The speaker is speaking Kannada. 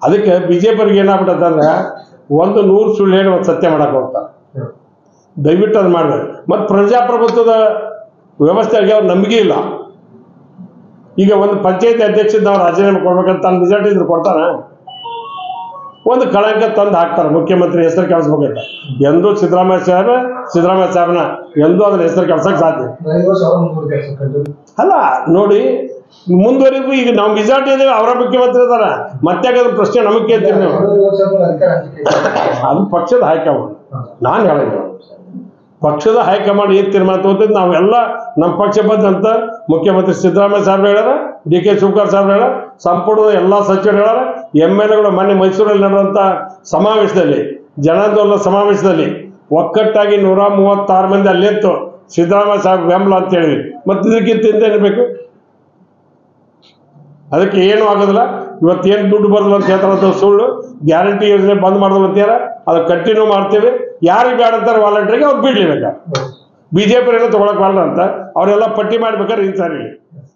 ಅದಕ್ಕೆ ಬಿಜೆಪಿಯವ್ರಿಗೆ ಏನಾಗ್ಬಿಟ್ಟಂದ್ರೆ ಒಂದು ನೂರು ಸುಳ್ಳು ಹೇಳಿ ಒಂದು ಸತ್ಯ ಮಾಡಕ್ ಹೋಗ್ತಾರೆ ದಯವಿಟ್ಟು ಅದು ಮಾಡಬೇಕು ಮತ್ತು ಪ್ರಜಾಪ್ರಭುತ್ವದ ವ್ಯವಸ್ಥೆಗೆ ಅವ್ರ ನಂಬಿಕೆ ಇಲ್ಲ ಈಗ ಒಂದು ಪಂಚಾಯತಿ ಅಧ್ಯಕ್ಷದ ನಾವು ರಾಜೀನಾಮೆ ಕೊಡ್ಬೇಕಂತ ತನ್ನ ರಿಸಲ್ಟ್ ಇದ್ರು ಕೊಡ್ತಾನ ಒಂದು ಕಳಂಕ ತಂದು ಹಾಕ್ತಾರೆ ಮುಖ್ಯಮಂತ್ರಿ ಹೆಸರು ಕೆಡಿಸ್ಬೇಕಂತ ಎಂದೂ ಸಿದ್ದರಾಮಯ್ಯ ಸಾಹೇಬ ಸಿದ್ದರಾಮಯ್ಯ ಸಾಹೇಬನ ಎಂದೂ ಅದನ್ನ ಹೆಸರು ಕೆಡ್ಸಕ್ ಸಾಧ್ಯ ಇಲ್ಲ. ಐದು ವರ್ಷ ಅವ್ರ ಮುಂದೆ ಕೆಲಸ ಕಂಡು ಅಲ್ಲ ನೋಡಿ ಮುಂದುವರೆಗೂ ಈಗ ನಾವು ಮೆಜಾರಿಟಿ ಇದ್ದೇವೆ ಅವರ ಮುಖ್ಯಮಂತ್ರಿ ಇದಾರ ಮತ್ತೆ ಅದನ್ನ ಪ್ರಶ್ನೆ ನಮಗೆ ಕೇಳ್ತೀವಿ ನೀವು ಎರಡೂವರೆ ವರ್ಷ ಆದ್ಮೇಲೆ ಅಧಿಕಾರ ಹಂಚಿಕೆ ಅದು ಪಕ್ಷದ ಹೈಕಮಾಂಡ್ ನಾನು ಹೇಳಿದೆ ಪಕ್ಷದ ಹೈಕಮಾಂಡ್ ಏನ್ ತೀರ್ಮಾನ ತಗೋತೈತೆ ನಾವೆಲ್ಲ ನಮ್ಮ ಪಕ್ಷ ಬಂದಂತ ಮುಖ್ಯಮಂತ್ರಿ ಸಿದ್ದರಾಮಯ್ಯ ಸಾಹೇಬ್ ಹೇಳ್ಯಾರ ಡಿ ಕೆ ಶಿವಕುಮಾರ್ ಸಾಹೇಬ್ ಹೇಳ್ಯಾರ ಸಂಪುಟದ ಎಲ್ಲಾ ಸಚಿವರು ಹೇಳ್ಯಾರ ಎಮ್ ಎಲ್ ಎಗಳು ಮೊನ್ನೆ ಮೈಸೂರಲ್ಲಿ ನಡೆದಂತ ಸಮಾವೇಶದಲ್ಲಿ ಜನಾಂದೋಲನ ಸಮಾವೇಶದಲ್ಲಿ ಒಕ್ಕಟ್ಟಾಗಿ ನೂರ ಮೂವತ್ತಾರು ಮಂದಿ ಅಲ್ಲಿತ್ತು ಸಿದ್ದರಾಮಯ್ಯ ಸಾಹೇಬ್ ಬೆಂಬಲ ಅಂತ ಹೇಳಿದ್ವಿ ಮತ್ತೆ ಇದಕ್ಕಿಂತ ಏನಿರ್ಬೇಕು ಅದಕ್ಕೆ ಏನು ಆಗೋದಿಲ್ಲ ಇವತ್ತೇನು ದುಡ್ಡು ಬರಲ್ಲ ಅಂತ ಹೇಳ್ತಾರಂತ ಸುಳ್ಳು ಗ್ಯಾರಂಟಿ ಯೋಜನೆ ಬಂದ್ ಮಾಡಿದ್ರು ಅಂತೀರ ಅದು ಕಂಟಿನ್ಯೂ ಮಾಡ್ತೀವಿ ಯಾರಿಗೆ ಬೇಡ ಅಂತಾರೆ ವಾಲಂಟ್ರಿಗೆ ಅವ್ರು ಬಿಡ್ಲೇಬೇಕಾ ಬಿಜೆಪಿ ಏನೋ ತಗೊಳಕ್ ಬಾರ್ದ ಅಂತ ಅವರೆಲ್ಲ ಪಟ್ಟಿ ಮಾಡ್ಬೇಕಾದ್ರೆ ಈ ಸಾರಿ